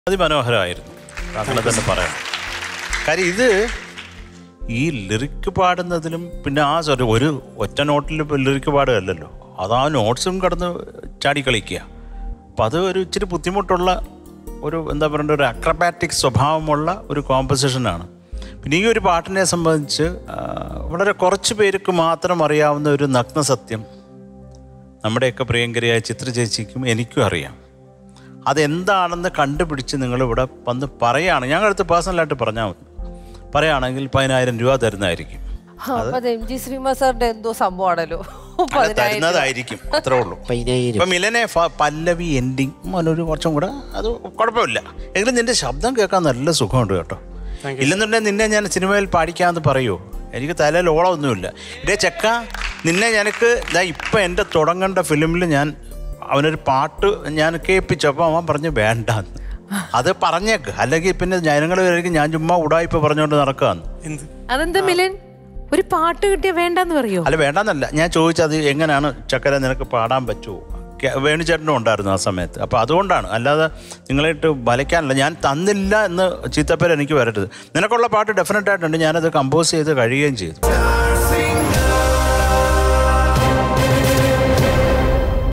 അതിമനോഹരമായിരുന്നു അങ്ങനെ തന്നെ പറയാം കാര്യം ഇത് ഈ ലിറിക്ക് പാടുന്നതിലും പിന്നെ ആ സോറി ഒരു ഒറ്റ നോട്ടിൽ ലിറിക്ക് പാടുകയല്ലല്ലോ അത് ആ നോട്ട്സും കടന്ന് ചാടി കളിക്കുക അപ്പം അത് ഒരു ഇച്ചിരി ബുദ്ധിമുട്ടുള്ള ഒരു എന്താ പറയണ്ട ഒരു അക്രബാറ്റിക് സ്വഭാവമുള്ള ഒരു കോമ്പസിഷനാണ് പിന്നെ ഈ ഒരു പാട്ടിനെ സംബന്ധിച്ച് ആ, വളരെ കുറച്ച് പേർക്ക് മാത്രം അറിയാവുന്ന ഒരു നഗ്ന സത്യം നമ്മുടെയൊക്കെ പ്രിയങ്കരിയായ ചിത്ര ചേച്ചിക്കും എനിക്കും അറിയാം അതെന്താണെന്ന് കണ്ടുപിടിച്ച് നിങ്ങളിവിടെ വന്ന് പറയാണ് ഞങ്ങളടുത്ത് പേഴ്സണലായിട്ട് പറഞ്ഞാൽ മതി പറയുകയാണെങ്കിൽ പതിനായിരം രൂപ തരുന്നതായിരിക്കും അപ്പൊ അത് എം ജി ശ്രീമ സാറിന്റെ എന്തോ സംഭവമാണല്ലോ അല്ല, പതിനായിരം തരുന്നതായിരിക്കും അത്രേ ഉള്ളൂ പതിനായിരം ഇപ്പൊ മിലനെ ഫ- പല്ലവി എൻഡിങ് മോനൊരു കുറച്ചും കൂടെ അത് കുഴപ്പമില്ല എങ്കിലും നിന്റെ ശബ്ദം കേൾക്കാൻ നല്ല സുഖമുണ്ട് കേട്ടോ ഇല്ലെന്നുണ്ടെങ്കിൽ നിന്നെ ഞാൻ സിനിമയിൽ പാടിക്കാമെന്ന് പറയുമോ എനിക്ക് തലയിൽ ഓളമൊന്നുമില്ല ഇതേ ചെക്ക നിന്നെ എനിക്ക് ഇതാ ഇപ്പം എൻ്റെ തുടങ്ങേണ്ട ഫിലിമിൽ ഞാൻ അവനൊരു പാട്ട് ഞാൻ കേൾപ്പിച്ചപ്പോൾ അവൻ പറഞ്ഞു വേണ്ടാന്ന് അത് പറഞ്ഞേക്ക് അല്ലെങ്കിൽ പിന്നെ ജനങ്ങൾ വരെയും ഞാൻ ചുമ്മാ ഉടായ്പ പറഞ്ഞുകൊണ്ട് നടക്കാന്ന് അതെന്താ മിലൻ ഒരു പാട്ട് കിട്ടിയ വേണ്ടെന്ന് പറയോ അല്ല വേണ്ടെന്നല്ല ഞാൻ ചോദിച്ചത് എങ്ങനെയാണ് ചക്കര നിനക്ക് പാടാൻ പറ്റുമോ കെ- വേണുചേട്ടനും ഉണ്ടായിരുന്നു ആ സമയത്ത് അപ്പോൾ അതുകൊണ്ടാണ് അല്ലാതെ നിങ്ങളായിട്ട് വലയ്ക്കാനല്ല ഞാൻ തന്നില്ല എന്ന് ചീത്തപ്പേര് എനിക്ക് വരരുത് നിനക്കുള്ള പാട്ട് ഡെഫിനറ്റ് ആയിട്ടുണ്ട് ഞാനത് കമ്പോസ് ചെയ്ത് കഴിയുകയും ചെയ്തു